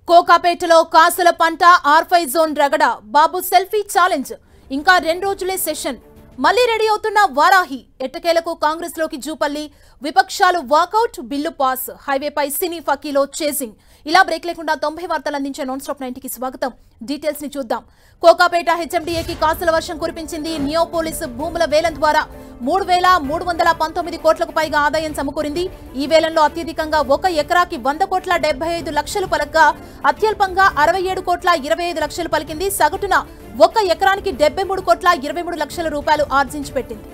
కోకాపేటలో కాసుల పంట R5 zone రగడ బాబు సెల్ఫీ ఛాలెంజ్ ఇంకా రెండు రోజులే సెషన్ మళ్లీ రెడీ అవుతున్న వారాహి ఎట్టకేలకు కాంగ్రెస్ లోకి జూపల్లి విపక్షాలు వాకౌట్ బిల్లు పాస్ హైవేపై సినీ ఫకీలో చేసింగ్ ఇలా బ్రేక్ లేకుండా తొంభై వార్తలు అందించే నాన్ స్టాప్ నైన్టీకి స్వాగతం డీటెయిల్స్ ని చూద్దాం కోకాపేట హెచ్ఎండిఏకి కాసుల వర్షం కురిపించింది నియో పోలీసు భూముల వేలం ద్వారా మూడు వేల మూడు వందల పంతొమ్మిది కోట్లకు పైగా ఆదాయం సమకూరింది ఈ వేలంలో అత్యధికంగా ఒక ఎకరాకి వంద కోట్ల డెబ్బై ఐదు లక్షలు పలక అత్యల్పంగా అరవై ఏడు కోట్ల ఇరవై ఐదు లక్షలు పలికింది సగటున ఒక్క ఎకరానికి డెబ్బై మూడు కోట్ల ఇరవై మూడు లక్షల రూపాయలు ఆర్జించి పెట్టింది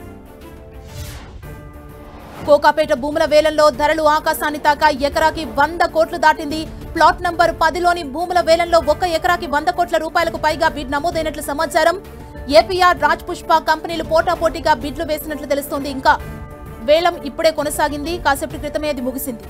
కోకాపేట భూముల వేలంలో ధరలు ఆకాశాన్ని తాక ఎకరాకి వంద కోట్లు దాటింది ప్లాట్ నంబర్ పదిలోని భూముల వేలంలో ఒక్క ఎకరాకి వంద కోట్ల రూపాయలకు పైగా బిడ్ నమోదైనట్లు సమాచారం ఏపీఆర్ రాజ్ పుష్ప కంపెనీలు పోటాపోటీగా బిడ్లు వేసినట్లు తెలుస్తోంది ఇంకా వేలం ఇప్పుడే కొనసాగింది కాసేపటి క్రితమే అది ముగిసింది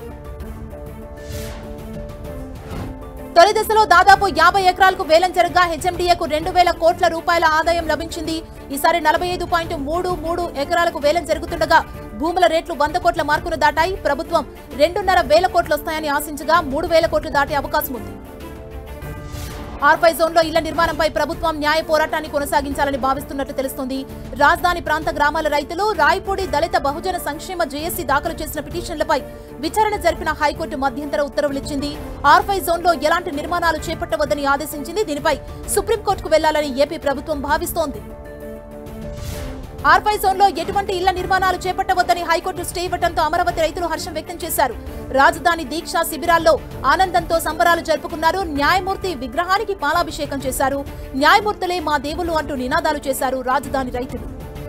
తొలి దశలో దాదాపు యాభై ఎకరాలకు వేలం జరగగా హెచ్ఎండిఏకు రెండు వేల కోట్ల రూపాయల ఆదాయం లభించింది ఈసారి నలభై ఐదు పాయింట్ మూడు మూడు ఎకరాలకు వేలం జరుగుతుండగా భూముల రేట్లు వంద కోట్ల మార్కును దాటాయి ప్రభుత్వం రెండున్నర వేల కోట్లు వస్తాయని ఆశించగా మూడు వేల కోట్లు దాటే అవకాశం ఉంది ఆర్పై జోన్లో ఇళ్ల నిర్మాణంపై ప్రభుత్వం న్యాయ పోరాటాన్ని కొనసాగించాలని భావిస్తున్నట్లు తెలుస్తోంది రాజధాని ప్రాంత గ్రామాల రైతులు రాయపూడి దళిత బహుజన సంక్షేమ జేఏసీ దాఖలు చేసిన పిటిషన్లపై విచారణ జరిపిన హైకోర్టు మధ్యంతర ఉత్తర్వులిచ్చింది ఆర్ఫై జోన్లో ఎలాంటి నిర్మాణాలు చేపట్టవద్దని ఆదేశించింది దీనిపై సుప్రీంకోర్టుకు వెళ్లాలని ఏపీ ప్రభుత్వం భావిస్తోంది ఆర్పై జోన్లో ఎటువంటి ఇళ్ల నిర్మాణాలు చేపట్టవద్దని హైకోర్టు స్టే ఇవ్వడంతో అమరావతి రైతులు హర్షం వ్యక్తం చేశారు రాజధాని దీక్షా శిబిరాల్లో ఆనందంతో సంబరాలు జరుపుకున్నారు న్యాయమూర్తి విగ్రహానికి పాలాభిషేకం చేశారు న్యాయమూర్తులే మా దేవులు అంటూ నినాదాలు చేశారు రాజధాని రైతులు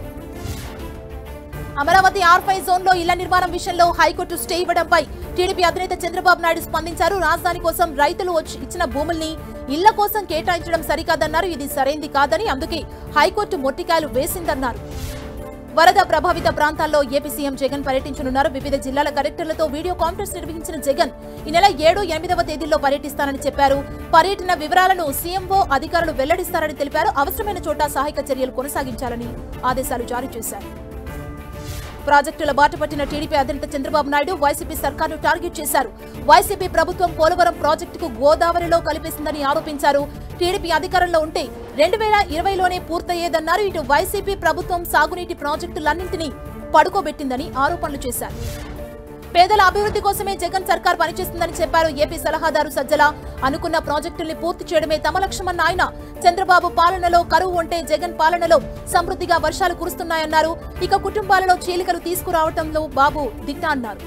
అమరావతి ఆర్ఫై జోన్ లో ఇళ్ల నిర్మాణం విషయంలో హైకోర్టు స్టే ఇవ్వడంపై టీడీపీ అధినేత చంద్రబాబు నాయుడు స్పందించారు రాజధాని కోసం రైతులు వచ్చి ఇచ్చిన భూముల్ని ఇళ్ల కోసం కేటాయించడం సరికాదన్నారు ఇది సరైంది కాదని అందుకే హైకోర్టు మొట్టికాయలు వేసిందన్నారు వరద ప్రభావిత ప్రాంతాల్లో ఏపీ సీఎం జగన్ పర్యటించనున్నారు వివిధ జిల్లాల కలెక్టర్లతో వీడియో కాన్ఫరెన్స్ నిర్వహించిన జగన్ ఈ నెల ఏడు ఎనిమిదవ తేదీల్లో పర్యటిస్తానని చెప్పారు పర్యటన వివరాలను సీఎంఓ అధికారులు వెల్లడిస్తారని తెలిపారు అవసరమైన చోట సహాయక చర్యలు కొనసాగించాలని ఆదేశాలు జారీ చేశారు ప్రాజెక్టుల బాట పట్టిన టీడీపీ అధినేత చంద్రబాబు నాయుడు వైసీపీ సర్కార్ను టార్గెట్ చేశారు వైసీపీ ప్రభుత్వం పోలవరం ప్రాజెక్టుకు గోదావరిలో కలిపేసిందని ఆరోపించారు టీడీపీ అధికారంలో ఉంటే రెండు వేల ఇరవైలోనే పూర్తయ్యేదన్నారు ఇటు వైసీపీ ప్రభుత్వం సాగునీటి ప్రాజెక్టులన్నింటినీ పడుకోబెట్టిందని ఆరోపణలు చేశారు పేదల అభివృద్ధి కోసమే జగన్ సర్కార్ పనిచేస్తుందని చెప్పారు ఏపీ సలహాదారు సజ్జల అనుకున్న ప్రాజెక్టుల్ని పూర్తి చేయడమే తమ లక్ష్యమన్న ఆయన చంద్రబాబు పాలనలో కరువు ఉంటే జగన్ పాలనలో సమృద్ధిగా వర్షాలు కురుస్తున్నాయన్నారు ఇక కుటుంబాలలో చీలికలు తీసుకురావడంలో బాబు దిట్ట అన్నారు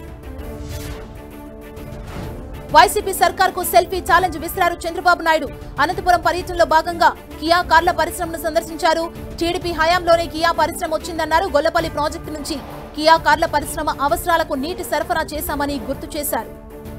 వైసీపీ సర్కార్ కు సెల్ఫీ ఛాలెంజ్ విసిరారు చంద్రబాబు నాయుడు అనంతపురం పర్యటనలో భాగంగా కియా కార్ల పరిశ్రమను సందర్శించారు టీడీపీ హయాంలోనే కియా పరిశ్రమ వచ్చిందన్నారు గొల్లపల్లి ప్రాజెక్టు నుంచి కియా కార్ల పరిశ్రమ అవసరాలకు నీటి సరఫరా చేశామని గుర్తు చేశారు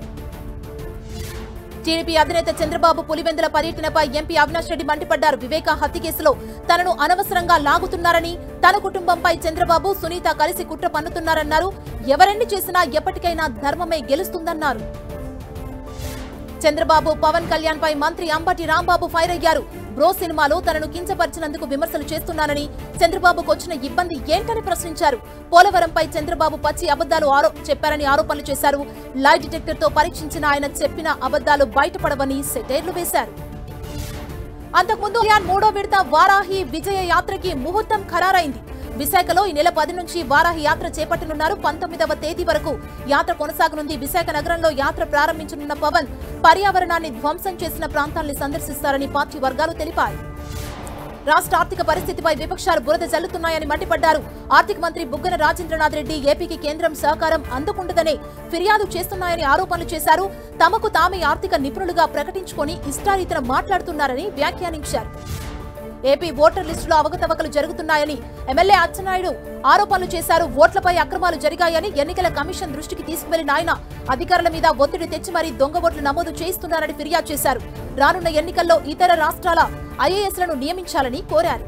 టీడీపీ అధినేత చంద్రబాబు పులివెందుల పర్యటనపై ఎంపీ అవినాష్ రెడ్డి మండిపడ్డారు వివేక హత్య కేసులో తనను అనవసరంగా లాగుతున్నారని తన కుటుంబంపై చంద్రబాబు సునీత కలిసి కుట్ర పన్నుతున్నారన్నారు ఎవరెన్ని చేసినా ఎప్పటికైనా ధర్మమే గెలుస్తుందన్నారు చంద్రబాబు పవన్ కళ్యాణ్ పై మంత్రి అంబటి రాంబాబు ఫైర్ అయ్యారు బ్రో సినిమాలో తనను కించపరిచినందుకు విమర్శలు చేస్తున్నానని చంద్రబాబుకు వచ్చిన ఇబ్బంది ఏంటని ప్రశ్నించారు పోలవరంపై చంద్రబాబు పచ్చి అబద్దాలు ఆరో చెప్పారని ఆరోపణలు చేశారు లై డిటెక్టర్ తో పరీక్షించిన ఆయన చెప్పిన అబద్దాలు బయటపడవని సెటైర్లు వేశారు అంతకుముందు కళ్యాణ్ మూడో విడత వారాహి విజయ యాత్రకి ముహూర్తం ఖరారైంది విశాఖలో ఈ నెల పది నుంచి వారాహి యాత్ర చేపట్టనున్నారు పంతొమ్మిదవ తేదీ వరకు యాత్ర కొనసాగనుంది విశాఖ నగరంలో యాత్ర ప్రారంభించనున్న పవన్ పర్యావరణాన్ని ధ్వంసం చేసిన ప్రాంతాల్ని సందర్శిస్తారని పార్టీ వర్గాలు తెలిపాయి రాష్ట్ర ఆర్థిక పరిస్థితిపై విపక్షాలు బురద జల్లుతున్నాయని మండిపడ్డారు ఆర్థిక మంత్రి బుగ్గన రాజేంద్రనాథ్ రెడ్డి ఏపీకి కేంద్రం సహకారం అందుకుంటుందనే ఫిర్యాదు చేస్తున్నాయని ఆరోపణలు చేశారు తమకు తామే ఆర్థిక నిపుణులుగా ప్రకటించుకొని ఇష్టారీతన మాట్లాడుతున్నారని వ్యాఖ్యానించారు ఏపీ ఓటర్ లిస్టులో అవకతవకలు జరుగుతున్నాయని ఎమ్మెల్యే అచ్చెన్నాయుడు ఆరోపణలు చేశారు ఓట్లపై అక్రమాలు జరిగాయని ఎన్నికల కమిషన్ దృష్టికి తీసుకువెళ్లిన ఆయన అధికారుల మీద ఒత్తిడి తెచ్చి మరీ దొంగ ఓట్లు నమోదు చేయిస్తున్నారని ఫిర్యాదు చేశారు రానున్న ఎన్నికల్లో ఇతర రాష్ట్రాల ఐఏఎస్లను నియమించాలని కోరారు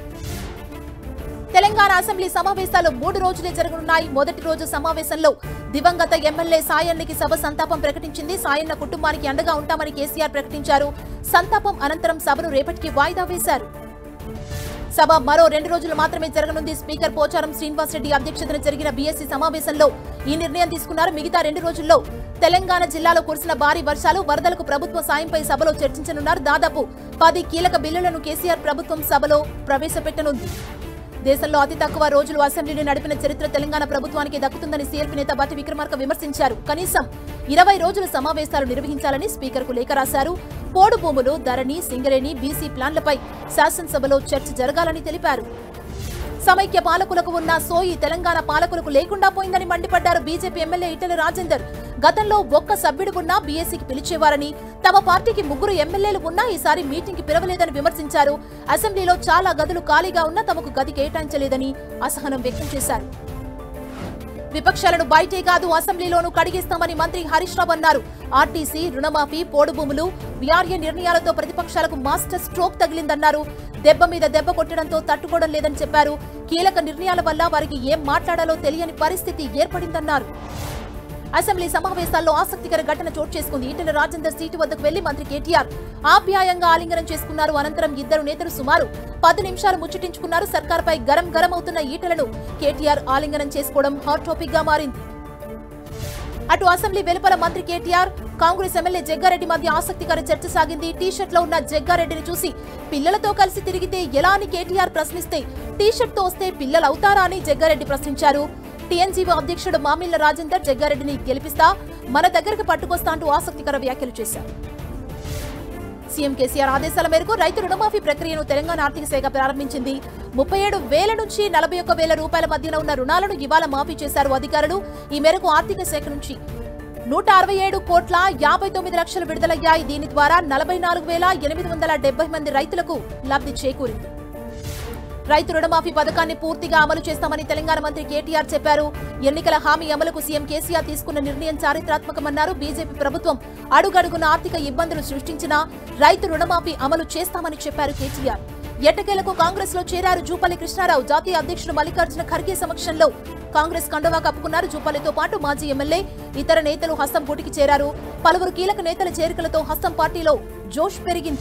తెలంగాణ అసెంబ్లీ సమావేశాలు మూడు రోజులే జరగనున్నాయి మొదటి రోజు సమావేశంలో దివంగత ఎమ్మెల్యే సాయన్నకి సభ సంతాపం ప్రకటించింది సాయన్న కుటుంబానికి అండగా ఉంటామని కేసీఆర్ ప్రకటించారు సంతాపం అనంతరం సభను రేపటికి వాయిదా వేశారు సభ మరో రెండు రోజులు మాత్రమే జరగనుంది స్పీకర్ పోచారం శ్రీనివాసరెడ్డి అధ్యక్షతన జరిగిన బీఎస్సీ సమావేశంలో ఈ నిర్ణయం తీసుకున్నారు మిగతా రెండు రోజుల్లో తెలంగాణ జిల్లాలో కురిసిన భారీ వర్షాలు వరదలకు ప్రభుత్వ సాయంపై సభలో చర్చించనున్నారు దాదాపు పది కీలక బిల్లులను కేసీఆర్ ప్రభుత్వం సభలో ప్రవేశపెట్టనుంది దేశంలో అతి తక్కువ రోజులు అసెంబ్లీని నడిపిన చరిత్ర తెలంగాణ ప్రభుత్వానికి దక్కుతుందని సీఎల్పీ నేత బట్టి విక్రమార్క విమర్శించారు కనీసం ఇరవై రోజుల సమావేశాలు నిర్వహించాలని స్పీకర్కు లేఖ రాశారు పోడు భూములు ధరణి సింగరేణి బీసీ ప్లాన్లపై శాసనసభలో చర్చ జరగాలని తెలిపారు సమైక్య పాలకులకు ఉన్న సోయి తెలంగాణ పాలకులకు లేకుండా పోయిందని మండిపడ్డారు బీజేపీ ఎమ్మెల్యే ఇటల రాజేందర్ గతంలో ఒక్క సభ్యుడు ఉన్నా బీఎస్సీకి పిలిచేవారని తమ పార్టీకి ముగ్గురు ఎమ్మెల్యేలు ఉన్నా ఈసారి మీటింగ్ కి పిలవలేదని విమర్శించారు అసెంబ్లీలో చాలా గదులు ఖాళీగా ఉన్నా తమకు గది కేటాయించలేదని అసహనం వ్యక్తం చేశారు విపక్షాలను బయటే కాదు అసెంబ్లీలోనూ కడిగిస్తామని మంత్రి హరీష్ రావు అన్నారు ఆర్టీసీ రుణమాఫీ పోడు భూములు వ్యార్య నిర్ణయాలతో ప్రతిపక్షాలకు మాస్టర్ స్ట్రోక్ తగిలిందన్నారు దెబ్బ మీద దెబ్బ కొట్టడంతో తట్టుకోవడం లేదని చెప్పారు కీలక నిర్ణయాల వల్ల వారికి ఏం మాట్లాడాలో తెలియని పరిస్థితి ఏర్పడిందన్నారు అసెంబ్లీ సమావేశాల్లో ఆసక్తికర ఘటన చోటు చేసుకుంది ఈటెల రాజేందర్ సీటు వద్దకు వెళ్లి మంత్రి కేటీఆర్ ఆప్యాయంగా ఆలింగనం చేసుకున్నారు అనంతరం ఇద్దరు నేతలు సుమారు పది నిమిషాలు ముచ్చటించుకున్నారు సర్కార్పై గరం గరం అవుతున్న ఈటెలను కేటీఆర్ ఆలింగనం చేసుకోవడం హాట్ టాపిక్ గా మారింది అటు అసెంబ్లీ వెలుపల మంత్రి కేటీఆర్ కాంగ్రెస్ ఎమ్మెల్యే జగ్గారెడ్డి మధ్య ఆసక్తికర చర్చ సాగింది టీషర్ట్ లో ఉన్న జగ్గారెడ్డిని చూసి పిల్లలతో కలిసి తిరిగితే ఎలా అని కేటీఆర్ ప్రశ్నిస్తే టీషర్ట్ తో వస్తే పిల్లలు అవుతారా అని జగ్గారెడ్డి ప్రశ్నించారు టీఎన్జీఓ అధ్యక్షుడు మామిళ్ల రాజేందర్ జగ్గారెడ్డిని గెలిపిస్తా మన దగ్గరకు పట్టుకొస్తా అంటూ ఆసక్తికర వ్యాఖ్యలు చేశారు సీఎం కేసీఆర్ ఆదేశాల మేరకు రైతు రుణమాఫీ ప్రక్రియను తెలంగాణ ఆర్థిక శాఖ ప్రారంభించింది ముప్పై ఏడు వేల నుంచి నలభై ఒక్క వేల రూపాయల మధ్యన ఉన్న రుణాలను ఇవాళ మాఫీ చేశారు అధికారులు ఈ మేరకు ఆర్థిక శాఖ నుంచి నూట అరవై ఏడు కోట్ల యాభై తొమ్మిది లక్షలు విడుదలయ్యాయి దీని ద్వారా నలభై నాలుగు వేల ఎనిమిది వందల డెబ్బై మంది రైతులకు లబ్ధి చేకూరింది రైతు రుణమాఫీ పథకాన్ని పూర్తిగా అమలు చేస్తామని తెలంగాణ మంత్రి కేటీఆర్ చెప్పారు ఎన్నికల హామీ అమలుకు సీఎం కేసీఆర్ తీసుకున్న నిర్ణయం చారిత్రాత్మకమన్నారు బీజేపీ ప్రభుత్వం అడుగడుగున ఆర్థిక ఇబ్బందులు సృష్టించినా రైతు రుణమాఫీ అమలు చేస్తామని చెప్పారు కేటీఆర్ ఎట్టకేలకు కాంగ్రెస్ లో చేరారు జూపల్లి కృష్ణారావు జాతీయ అధ్యక్షుడు మల్లికార్జున ఖర్గే సమక్షంలో కాంగ్రెస్ కండువా కప్పుకున్నారు జూపల్లితో పాటు మాజీ ఎమ్మెల్యే ఇతర నేతలు హస్తం పోటీకి చేరారు పలువురు కీలక నేతల చేరికలతో హస్తం పార్టీలో జోష్ పెరిగింది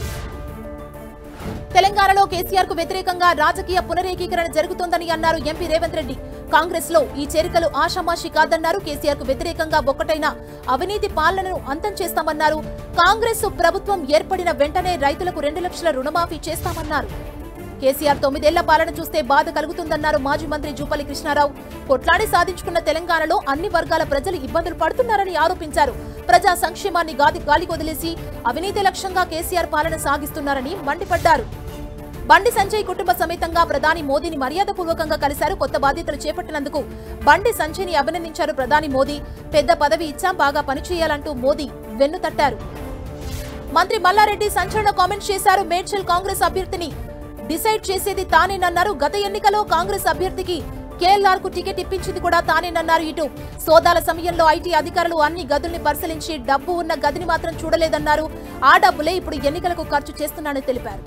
తెలంగాణలో కేసీఆర్ కు వ్యతిరేకంగా రాజకీయ పునరేకీకరణ జరుగుతోందని అన్నారు ఎంపీ రేవంత్ రెడ్డి కాంగ్రెస్ లో ఈ చేరికలు ఆషామాషి కాదన్నారు కేసీఆర్ కు వ్యతిరేకంగా ఒక్కటైన అవినీతి పాలనను అంతం చేస్తామన్నారు కాంగ్రెస్ ప్రభుత్వం ఏర్పడిన వెంటనే రైతులకు రెండు లక్షల రుణమాఫీ చేస్తామన్నారు కేసీఆర్ తొమ్మిదేళ్ల పాలన చూస్తే బాధ కలుగుతుందన్నారు మాజీ మంత్రి జూపల్లి కృష్ణారావు కొట్లాడి సాధించుకున్న తెలంగాణలో అన్ని వర్గాల ప్రజలు ఇబ్బందులు పడుతున్నారని ఆరోపించారు ప్రజా సంక్షేమాన్ని గాది గాలికొదిలేసి అవినీతి లక్ష్యంగా కేసీఆర్ పాలన సాగిస్తున్నారని మండిపడ్డారు బండి సంజయ్ కుటుంబ సమేతంగా ప్రధాని మోదీని మర్యాదపూర్వకంగా కలిశారు కొత్త బాధ్యతలు చేపట్టినందుకు బండి సంజయ్ని అభినందించారు ప్రధాని మోదీ పెద్ద పదవి ఇచ్చాం బాగా పనిచేయాలంటూ మోదీ వెన్ను తట్టారు మంత్రి మల్లారెడ్డి సంచలన కామెంట్స్ చేశారు మేడ్చల్ కాంగ్రెస్ అభ్యర్థిని డిసైడ్ చేసేది తానేనన్నారు గత ఎన్నికలో కాంగ్రెస్ అభ్యర్థికి కేఎల్ఆర్ కు టికెట్ ఇప్పించింది కూడా తానేనన్నారు ఇటు సోదాల సమయంలో ఐటీ అధికారులు అన్ని గదుల్ని పరిశీలించి డబ్బు ఉన్న గదిని మాత్రం చూడలేదన్నారు ఆ డబ్బులే ఇప్పుడు ఎన్నికలకు ఖర్చు చేస్తున్నానని తెలిపారు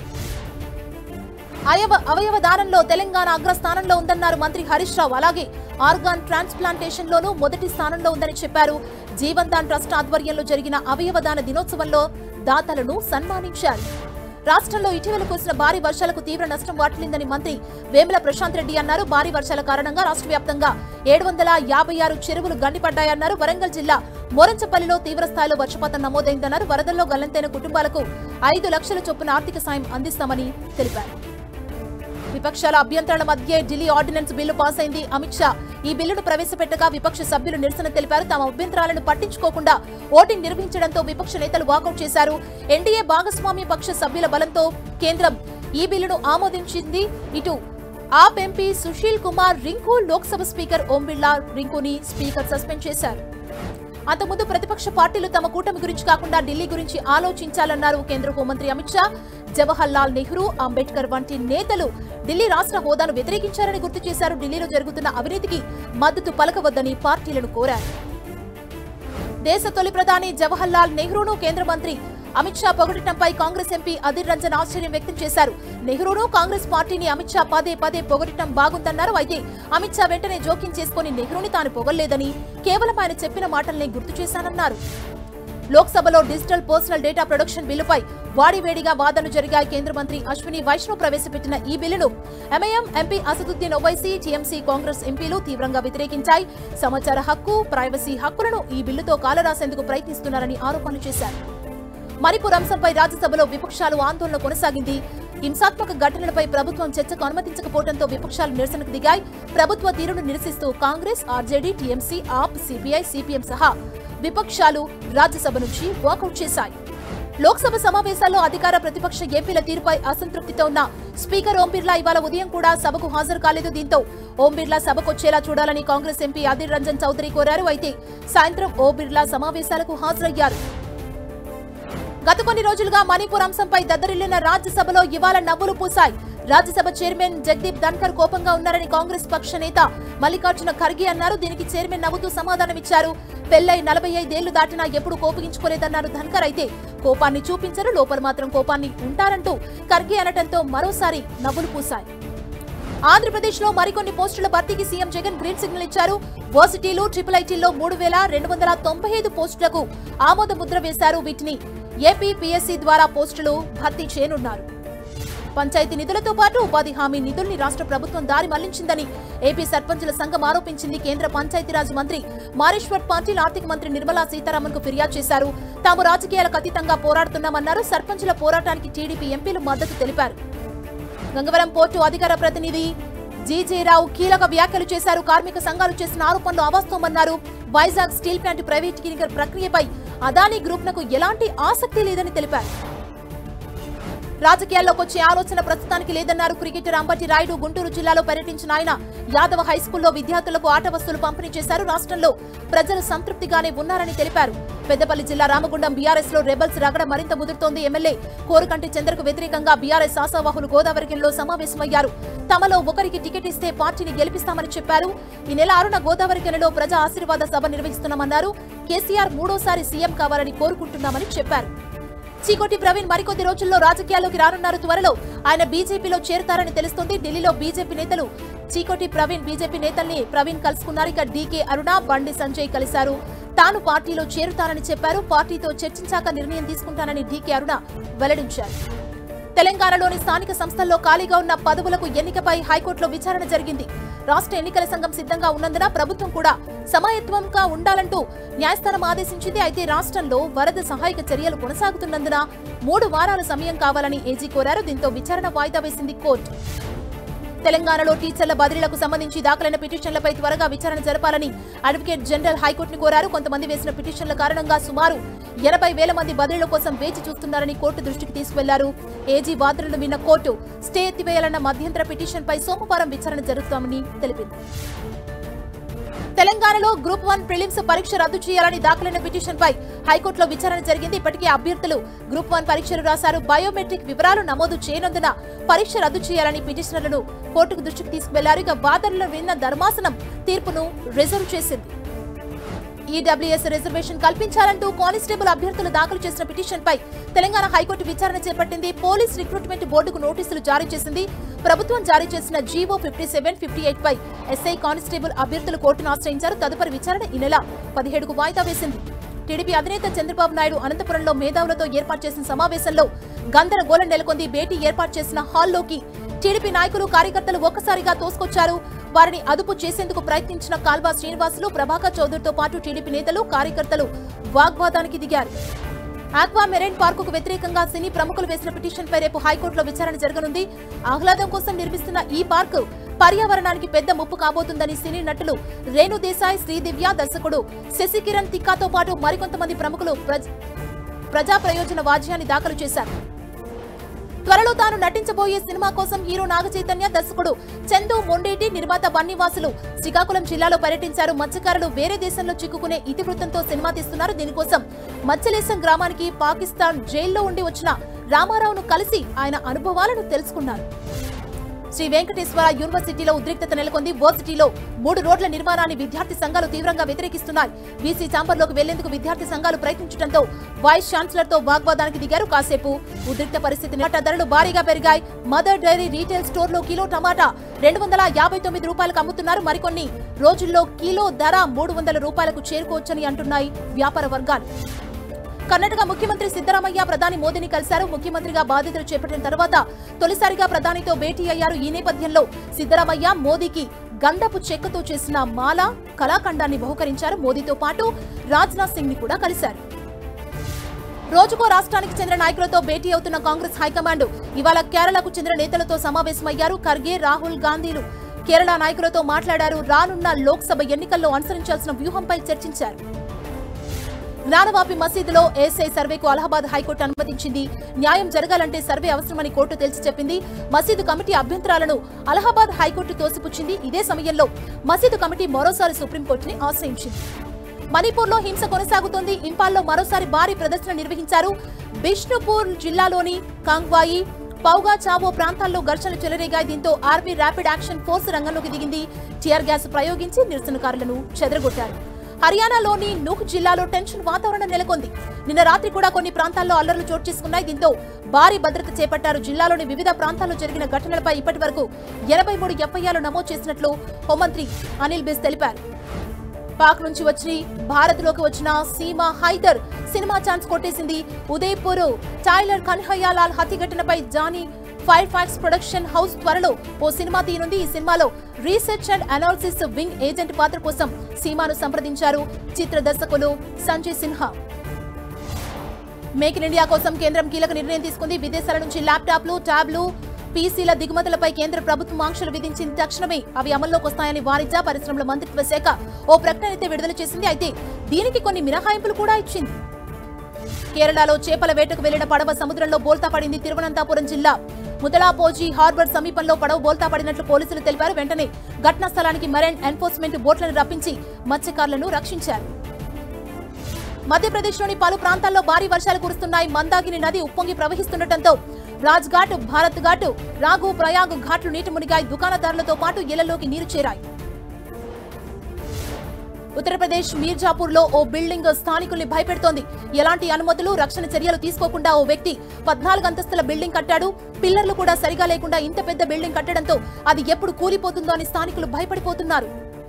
అయవ అవయవ దానంలో తెలంగాణ అగ్రస్థానంలో ఉందన్నారు మంత్రి హరీష్ రావు అలాగే ఆర్గాన్ ట్రాన్స్ప్లాంటేషన్ లోనూ మొదటి స్థానంలో ఉందని చెప్పారు జీవన్దాన్ ట్రస్ట్ ఆధ్వర్యంలో జరిగిన అవయవ దాన దినోత్సవంలో దాతలను సన్మానించారు రాష్ట్రంలో ఇటీవల కురిసిన భారీ వర్షాలకు తీవ్ర నష్టం వాటిల్లిందని మంత్రి వేముల ప్రశాంత్ రెడ్డి అన్నారు భారీ వర్షాల కారణంగా రాష్ట్ర వ్యాప్తంగా ఏడు వందల యాభై ఆరు చెరువులు గండిపడ్డాయన్నారు వరంగల్ జిల్లా మోరంచపల్లిలో తీవ్ర స్థాయిలో వర్షపాతం నమోదైందన్నారు వరదల్లో గల్లంతైన కుటుంబాలకు ఐదు లక్షల చొప్పున ఆర్థిక సాయం అందిస్తామని తెలిపారు విపక్షాల అభ్యంతరాల మధ్య ఢిల్లీ ఆర్డినెన్స్ బిల్లు పాస్ అయింది అమిత్ షా ఈ బిల్లును ప్రవేశపెట్టగా విపక్ష సభ్యులు నిరసన తెలిపారు తమ అభ్యంతరాలను పట్టించుకోకుండా ఓటింగ్ నిర్వహించడంతో విపక్ష నేతలు వాకౌట్ చేశారు ఎన్డీఏ భాగస్వామ్య పక్ష సభ్యుల బలంతో కేంద్రం ఈ బిల్లును ఆమోదించింది ఇటు AAP MP Sushil Kumar Rinku Lok Sabha speaker Om Birla రింకుని స్పీకర్ సస్పెండ్ చేశారు అంతకుముందు ప్రతిపక్ష పార్టీలు తమ కూటమి గురించి కాకుండా ఢిల్లీ గురించి ఆలోచించాలన్నారు కేంద్ర హోంమంత్రి అమిత్ షా జవహర్ లాల్ నెహ్రూ అంబేద్కర్ వంటి నేతలు ఢిల్లీ రాష్ట్ర హోదాను వ్యతిరేకించారని గుర్తు చేశారు ఢిల్లీలో జరుగుతున్న అవినీతికి మద్దతు పలకవద్దని పార్టీలను కోరారు దేశ తొలి ప్రధాని జవహర్ లాల్ నెహ్రూను కేంద్ర మంత్రి అమిత్ షా పొగడటంపై కాంగ్రెస్ ఎంపీ అధిర్ రంజన్ ఆశ్చర్యం వ్యక్తం చేశారు నెహ్రూను కాంగ్రెస్ పార్టీని అమిత్ షా పదే పదే పొగడటం బాగుందన్నారు అయితే అమిత్ షా వెంటనే జోక్యం చేసుకుని నెహ్రూని తాను పొగల్లేదని కేవలం ఆయన చెప్పిన మాటల్ని గుర్తు చేశానన్నారు లోక్సభలో డిజిటల్ పర్సనల్ డేటా ప్రొడక్షన్ బిల్లుపై వాడివేడిగా వాదనలు జరిగాయి కేంద్ర మంత్రి అశ్విని వైష్ణవ్ ప్రవేశపెట్టిన ఈ బిల్లును MIM MP Asaduddin Owaisi TMC Congress ఎంపీలు తీవ్రంగా వ్యతిరేకించాయి సమాచార హక్కు ప్రైవసీ హక్కులను ఈ బిల్లుతో కాలరాసేందుకు ప్రయత్నిస్తున్నారని ఆరోపణలు చేశారు మణిపూర్ అంశంపై రాజ్యసభలో విపక్షాలు ఆందోళన కొనసాగింది హింసాత్మక ఘటనలపై ప్రభుత్వం చర్చకు అనుమతించకపోవడంతో విపక్షాలు నిరసనకు దిగాయి ప్రభుత్వ తీరును నిరసిస్తూ Congress RJD TMC AAP CPI CPM సహా విపక్షాలు రాజ్యసభ నుంచి వాకౌట్ చేశాయి లోక్సభ సమావేశాల్లో అధికార ప్రతిపక్ష ఎంపీల తీరుపై అసంతృప్తితో ఉన్న స్పీకర్ ఓం బిర్లా ఇవాళ ఉదయం కూడా సభకు హాజరు కాలేదు దీంతో ఓం బిర్లా సభకొచ్చేలా చూడాలని కాంగ్రెస్ ఎంపీ అధీర్ రంజన్ చౌదరి కోరారు అయితే సాయంత్రం ఓం బిర్లా సమావేశాలకు హాజరయ్యారు గత కొన్ని రోజులుగా మణిపూర్ అంశంపై దద్దరిల్లిన రాజ్యసభలో ఇవాళ నవ్వులు పూశాయి రాజ్యసభ చైర్మన్ జగదీప్ ధన్కర్ కోపంగా ఉన్నారని కాంగ్రెస్ పక్ష నేత మల్లికార్జున ఖర్గే అన్నారు దీనికి చైర్మన్ నవ్వుతూ సమాధానమిచ్చారు పెళ్లై నలభై ఐదేళ్లు దాటినా ఎప్పుడు కోపగించుకోలేదన్నారు ధన్కర్ అయితే కోపాన్ని చూపించరు లోపల మాత్రం కోపాన్ని ఉంటారంటూ ఖర్గే అనటంతో మరోసారి నవ్వులు పూశాయి ఆంధ్రప్రదేశ్ లో మరికొన్ని పోస్టుల భర్తీకి సీఎం జగన్ గ్రీన్ సిగ్నల్ ఇచ్చారు వర్సిటీలు ట్రిపుల్ ఐటీల్లో మూడు వేల రెండు వందల తొంభై ఐదు పోస్టులకు ఆమోద ముద్ర వేశారు వీటిని ఏపీ పిఎస్సీ ద్వారా పోస్టులు భర్తీ చేయనున్నారు పంచాయతీ నిధులతో పాటు ఉపాధి హామీ నిధుల్ని రాష్ట్ర ప్రభుత్వం దారి మళ్లించిందని ఏపీ సర్పంచుల సంఘం ఆరోపించింది కేంద్ర పంచాయతీరాజ్ మంత్రి మారేశ్వర్ పాటిల్ ఆర్థిక మంత్రి నిర్మలా సీతారామన్ కు ఫిర్యాదు చేశారు తాము రాజకీయాలకు అతీతంగా పోరాడుతున్నామన్నారు సర్పంచుల పోరాటానికి టీడీపీ ఎంపీలు మద్దతు తెలిపారు గంగవరం పోర్టు అధికార ప్రతినిధి జీజేరావు కీలక వ్యాఖ్యలు చేశారు కార్మిక సంఘాలు చేసిన ఆరోపణలు అవాస్తవమన్నారు వైజాగ్ స్టీల్ ప్లాంట్ ప్రైవేటీకరణ ప్రక్రియపై అదానీ గ్రూప్ నకు ఎలాంటి ఆసక్తి లేదని తెలిపారు రాజకీయాల్లోకి వచ్చే ఆలోచన ప్రస్తుతానికి లేదన్నారు క్రికెటర్ అంబటి రాయుడు గుంటూరు జిల్లాలో పర్యటించిన ఆయన యాదవ హైస్కూల్లో విద్యార్థులకు ఆట వస్తువులు పంపిణీ చేశారు రాష్ట్రంలో ప్రజలు సంతృప్తిగానే ఉన్నారని తెలిపారు పెద్దపల్లి జిల్లా రామగుండం బీఆర్ఎస్ లో రెబల్స్ రగడ మరింత ముదురుతోంది ఎమ్మెల్యే కోరుకంటి చంద్రకు వ్యతిరేకంగా బీఆర్ఎస్ ఆశావాహులు గోదావరిలో సమావేశమయ్యారు తమలో ఒకరికి టికెట్ ఇస్తే పార్టీని గెలిపిస్తామని చెప్పారు ఈ నెల ఆరున గోదావరికెలలో ప్రజా ఆశీర్వాద సభ నిర్వహిస్తున్నామన్నారు కేసీఆర్ మూడోసారి సీఎం కావాలని కోరుకుంటున్నామని చెప్పారు చీకోటి ప్రవీణ్ మరికొద్ది రోజుల్లో రాజకీయాల్లోకి రానున్నారు త్వరలో ఆయన బీజేపీలో చేరతారని తెలుస్తోంది ఢిల్లీలో బీజేపీ నేతలు చీకోటి ప్రవీణ్ బీజేపీ నేతల్ని ప్రవీణ్ కలుసుకున్నారు ఇక డీకే అరుణ బండి సంజయ్ కలిశారు తాను పార్టీలో చేరుతానని చెప్పారు పార్టీతో చర్చించాక నిర్ణయం తీసుకుంటానని డీకే అరుణ వెల్లడించారు తెలంగాణలోని స్థానిక సంస్థల్లో ఖాళీగా ఉన్న పదవులకు ఎన్నికపై హైకోర్టులో విచారణ జరిగింది రాష్ట్ర ఎన్నికల సంఘం సిద్ధంగా ఉన్నందున ప్రభుత్వం కూడా సమాయత్వంగా ఉండాలంటూ న్యాయస్థానం ఆదేశించింది అయితే రాష్ట్రంలో వరద సహాయక చర్యలు కొనసాగుతున్నందున మూడు వారాల సమయం కావాలని ఏజీ కోరారు దీంతో విచారణ వాయిదా వేసింది కోర్టు తెలంగాణలో టీచర్ల బదిలీలకు సంబంధించి దాఖలైన పిటిషన్లపై త్వరగా విచారణ జరపాలని అడ్వకేట్ జనరల్ హైకోర్టును కోరారు కొంతమంది వేసిన పిటిషన్ల కారణంగా సుమారు ఎనభై వేల మంది బదిలీల కోసం వేచి చూస్తున్నారని కోర్టు దృష్టికి తీసుకువెళ్లారు ఏజీ వాదనలు విన్న కోర్టు స్టే ఎత్తివేయాలన్న మధ్యంతర పిటిషన్పై సోమవారం విచారణ జరుగుతామని తెలిపింది తెలంగాణలో గ్రూప్ వన్ ప్రిలిమ్స్ పరీక్ష రద్దు చేయాలని దాఖలైన పిటిషన్ పై హైకోర్టులో విచారణ జరిగింది ఇప్పటికే అభ్యర్థులు గ్రూప్ వన్ పరీక్షలు రాశారు బయోమెట్రిక్ వివరాలు నమోదు చేయనందున పరీక్ష రద్దు చేయాలని పిటిషనర్లను కోర్టుకు దృష్టికి తీసుకువెళ్లారు ఇక వాదనలు విన్న ధర్మాసనం తీర్పును రిజర్వ్ చేసింది ఈడబ్ల్యూఎస్ రిజర్వేషన్ కల్పించాలంటూ కానిస్టేబుల్ అభ్యర్థులు దాఖలు చేసిన పిటిషన్ పై తెలంగాణ హైకోర్టు విచారణ చేపట్టింది పోలీస్ రిక్రూట్మెంట్ బోర్డుకు నోటీసులు జారీ చేసింది ప్రభుత్వం జారీ చేసిన GO fifty seven fifty eight పై ఎస్ఐ కానిస్టేబుల్ అభ్యర్థులు కోర్టును ఆశ్రయించారు తదుపరి విచారణ ఈ నెల పదిహేడుకు వాయిదా వేసింది టీడీపీ అధినేత చంద్రబాబు నాయుడు అనంతపురంలో మేధావులతో ఏర్పాటు చేసిన సమావేశంలో గందరగోళం నెలకొంది భేటీ ఏర్పాటు చేసిన హాల్లోకి టీడీపీ నాయకులు కార్యకర్తలు ఒక్కసారిగా తోసుకొచ్చారు వారిని అదుపు చేసేందుకు ప్రయత్నించిన కాల్వా శ్రీనివాసులు ప్రభాకర్ చౌదరితో పాటు టీడీపీ నేతలు కార్యకర్తలు వాగ్వాదానికి దిగారు ఆక్వా మెరైన్ పార్కుకు వ్యతిరేకంగా సినీ ప్రముఖులు వేసిన పిటిషన్పై రేపు హైకోర్టులో విచారణ జరగనుంది ఆహ్లాదం కోసం నిర్మిస్తున్న ఈ పార్కు పర్యావరణానికి పెద్ద ముప్పు కాబోతుందని సినీ నటులు రేణు దేశాయ్ శ్రీదివ్య దర్శకుడు శశికిరణ్ తిక్కాతో పాటు మరికొంతమంది ప్రముఖులు ప్రజ- ప్రజా ప్రయోజన వాజ్యాన్ని దాఖలు చేశారు త్వరలో తాను నటించబోయే సినిమా కోసం హీరో నాగ చైతన్య దర్శకుడు చందు మొండేటి నిర్మాత బన్నీవాసులు శ్రీకాకుళం జిల్లాలో పర్యటించారు మత్స్యకారులు వేరే దేశంలో చిక్కుకునే ఇతివృత్తంతో సినిమా తీస్తున్నారు దీనికోసం మత్స్యలేశం గ్రామానికి పాకిస్తాన్ జైల్లో ఉండి వచ్చిన రామారావును కలిసి ఆయన అనుభవాలను తెలుసుకున్నారు శ్రీ వెంకటేశ్వర యూనివర్సిటీలో ఉద్రిక్తత నెలకొంది వర్సిటీలో మూడు రోడ్ల నిర్మాణాన్ని విద్యార్థి సంఘాలు తీవ్రంగా వ్యతిరేకిస్తున్నాయి బీసీ ఛాంబర్లోకి వెళ్లేందుకు విద్యార్థి సంఘాలు ప్రయత్నించడంతో వైస్ ఛాన్సలర్ తో వాగ్వాదానికి దిగారు కాసేపు ఉద్రిక్త పరిస్థితి టమాటా ధరలు భారీగా పెరిగాయి మదర్ డైరీ రీటైల్ స్టోర్ లో కిలో టమాటా రెండు వందల యాభై తొమ్మిది రూపాయలకు అమ్ముతున్నారు మరికొన్ని రోజుల్లో కిలో ధర మూడు వందల రూపాయలకు చేరుకోవచ్చని అంటున్నాయి వ్యాపార వర్గాలు కర్ణాటక ముఖ్యమంత్రి సిద్దరామయ్య ప్రధాని మోదీని కలిశారు ముఖ్యమంత్రిగా బాధ్యతలు చేపట్టిన తర్వాత తొలిసారిగా ప్రధానితో భేటీ అయ్యారు ఈ నేపథ్యంలో సిద్దరామయ్య మోదీకి గంధపు చెక్కతో చేసిన మాల కళాఖండాన్ని బహుకరించారు మోదీతో పాటు రాజ్నాథ్ సింగ్ ని కూడా కలిశారు రోజుకో రాష్ట్రానికి చెందిన నాయకులతో భేటీ అవుతున్న కాంగ్రెస్ హైకమాండ్ ఇవాళ కేరళకు చెందిన నేతలతో సమావేశమయ్యారు ఖర్గే రాహుల్ గాంధీలు కేరళ నాయకులతో మాట్లాడారు రానున్న లోక్సభ ఎన్నికల్లో అనుసరించాల్సిన వ్యూహంపై చర్చించారు జ్ఞానవాపి మసీదులో ఏఎస్ఐ సర్వేకు అలహాబాద్ హైకోర్టు అనుమతించింది న్యాయం జరగాలంటే సర్వే అవసరమని కోర్టు తేల్చి చెప్పింది మసీదు కమిటీ అభ్యంతరాలను అలహాబాద్ హైకోర్టు తోసిపుచ్చింది ఇదే సమయంలో మసీదు కమిటీ మరోసారి సుప్రీంకోర్టుని ఆశ్రయించింది మణిపూర్లో హింస కొనసాగుతోంది ఇంపాల్లో మరోసారి భారీ ప్రదర్శన నిర్వహించారు బిష్ణుపూర్ జిల్లాలోని కాంగ్వాయి పౌగా చావో ప్రాంతాల్లో ఘర్షణలు చెలరేగాయి దీంతో ఆర్మీ ర్యాపిడ్ యాక్షన్ ఫోర్స్ రంగంలోకి దిగింది టియర్ గ్యాస్ ప్రయోగించి నిరసనకారులను చెదరగొట్టారు హర్యానాలోని నూహ్ జిల్లాలో టెన్షన్ వాతావరణం నెలకొంది నిన్న రాత్రి కూడా కొన్ని ప్రాంతాల్లో అల్లర్లు చోటు చేసుకున్నాయి దీంతో భారీ భద్రత చేపట్టారు జిల్లాలోని వివిధ ప్రాంతాల్లో జరిగిన ఘటనలపై ఇప్పటి వరకు ఎనభై మూడు ఎఫ్ఐఆర్లు నమోదు చేసినట్లు హోంమంత్రి అనిల్ బిస్ తెలిపారు పాక్ నుంచి వచ్చి భారత్ లోకి వచ్చిన సీమా హైదర్ సినిమా ఛాన్స్ కొట్టేసింది ఉదయపూర్ టైలర్ కన్హయ్యాలాల్ హత్య ఘటనపై Jani fire fox production house త్వరలో ఓ సినిమా తీయనుంది ఈ సినిమాలో research and analysis wing agent పాత్ర కోసం సీమాను సంప్రదించారు చిత్ర దర్శకులు Sanjay Sinha make in India కోసం కేంద్రం కీలక నిర్ణయం తీసుకుంది విదేశాల నుంచి ల్యాప్టాప్లు ట్యాబ్లు పీసీల దిగుమతులపై కేంద్ర ప్రభుత్వం ఆంక్షలు విధించింది తక్షణమే అవి అమల్లోకి వస్తాయని వాణిజ్య పరిశ్రమల మంత్రిత్వ శాఖ ఓ ప్రకటన అయితే విడుదల చేసింది అయితే దీనికి కొన్ని మినహాయింపులు కూడా ఇచ్చింది కేరళలో చేపల వేటకు వెళ్లిన పడవ సముద్రంలో బోల్తా పడింది తిరువనంతపురం జిల్లా ముదలాపోజీ హార్బర్ సమీపంలో పడవ బోల్తా పడినట్లు పోలీసులు తెలిపారు వెంటనే ఘటనా స్థలానికి మరైన్ ఎన్ఫోర్స్మెంట్ బోట్లను రప్పించి మత్స్యకారులను రక్షించారు మధ్యప్రదేశ్లోని పలు ప్రాంతాల్లో భారీ వర్షాలు కురుస్తున్నాయి మందాకిని నది ఉప్పొంగి ప్రవహిస్తుండటంతో రాజ్ ఘాట్ భారత్ ఘాట్ రాఘు ప్రయాగ్ ఘాట్లు నీటి మునిగాయి దుకాణదారులతో పాటు ఇళ్లలోకి నీరు చేరాయి ఉత్తరప్రదేశ్ మీర్జాపూర్ లో ఓ బిల్డింగ్ స్థానికుల్ని భయపెడుతోంది ఎలాంటి అనుమతులు రక్షణ చర్యలు తీసుకోకుండా ఓ వ్యక్తి పద్నాలుగు అంతస్తుల బిల్డింగ్ కట్టాడు పిల్లర్లు కూడా సరిగా లేకుండా ఇంత పెద్ద బిల్డింగ్ కట్టడంతో అది ఎప్పుడు కూలిపోతుందో అని స్థానికులు భయపడిపోతున్నారు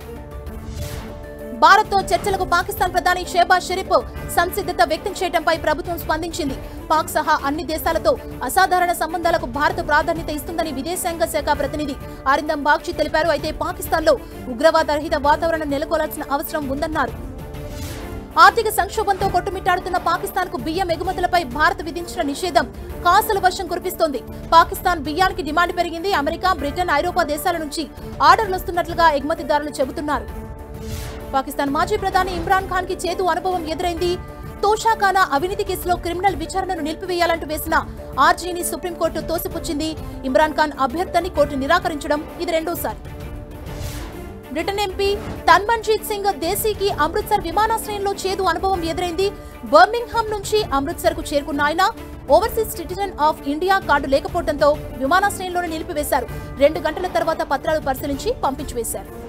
భారత్ తో చర్చలకు పాకిస్తాన్ ప్రధాని షేబాజ్ షరీఫ్ సంసిద్ధత వ్యక్తం చేయడంపై ప్రభుత్వం స్పందించింది పాక్ సహా అన్ని దేశాలతో అసాధారణ సంబంధాలకు భారత్ ప్రాధాన్యత ఇస్తుందని విదేశాంగ శాఖ ప్రతినిధి అరిందం బాగ్చి తెలిపారు అయితే పాకిస్తాన్ లో ఉగ్రవాద రహిత వాతావరణం నెలకొల్పాల్సిన అవసరం ఉందన్నారు ఆర్థిక సంక్షోభంతో కొట్టుమిట్టాడుతున్న పాకిస్తాన్ కు బియ్యం ఎగుమతులపై భారత్ విధించిన నిషేధం కాసుల వర్షం కురిపిస్తోంది పాకిస్తాన్ బియ్యానికి డిమాండ్ పెరిగింది అమెరికా బ్రిటన్ ఐరోపా దేశాల నుంచి ఆర్డర్లు వస్తున్నట్లుగా ఎగుమతిదారులు చెబుతున్నారు పాకిస్తాన్ మాజీ ప్రధాని ఇమ్రాన్ ఖాన్ కి చేదు అనుభవం ఎదురైంది తోషాఖానా అవినీతి కేసులో క్రిమినల్ విచారణను నిలిపివేయాలంటూ వేసిన ఆర్జీని సుప్రీంకోర్టు తోసిపుచ్చింది ఇమ్రాన్ ఖాన్ అభ్యర్థాన్ని కోర్టు నిరాకరించడం ఇది రెండోసారి బ్రిటన్ ఎంపీ తన్మన్జీత్ సింగ్ దేశీకి అమృత్సర్ విమానాశ్రయంలో చేదు అనుభవం ఎదురైంది బర్మింగ్హామ్ నుంచి అమృత్సర్ కు చేరుకున్న ఆయన overseas citizen of India card లేకపోవడంతో విమానాశ్రయంలోనే నిలిపివేశారు రెండు గంటల తర్వాత పత్రాలు పరిశీలించి పంపించివేశారు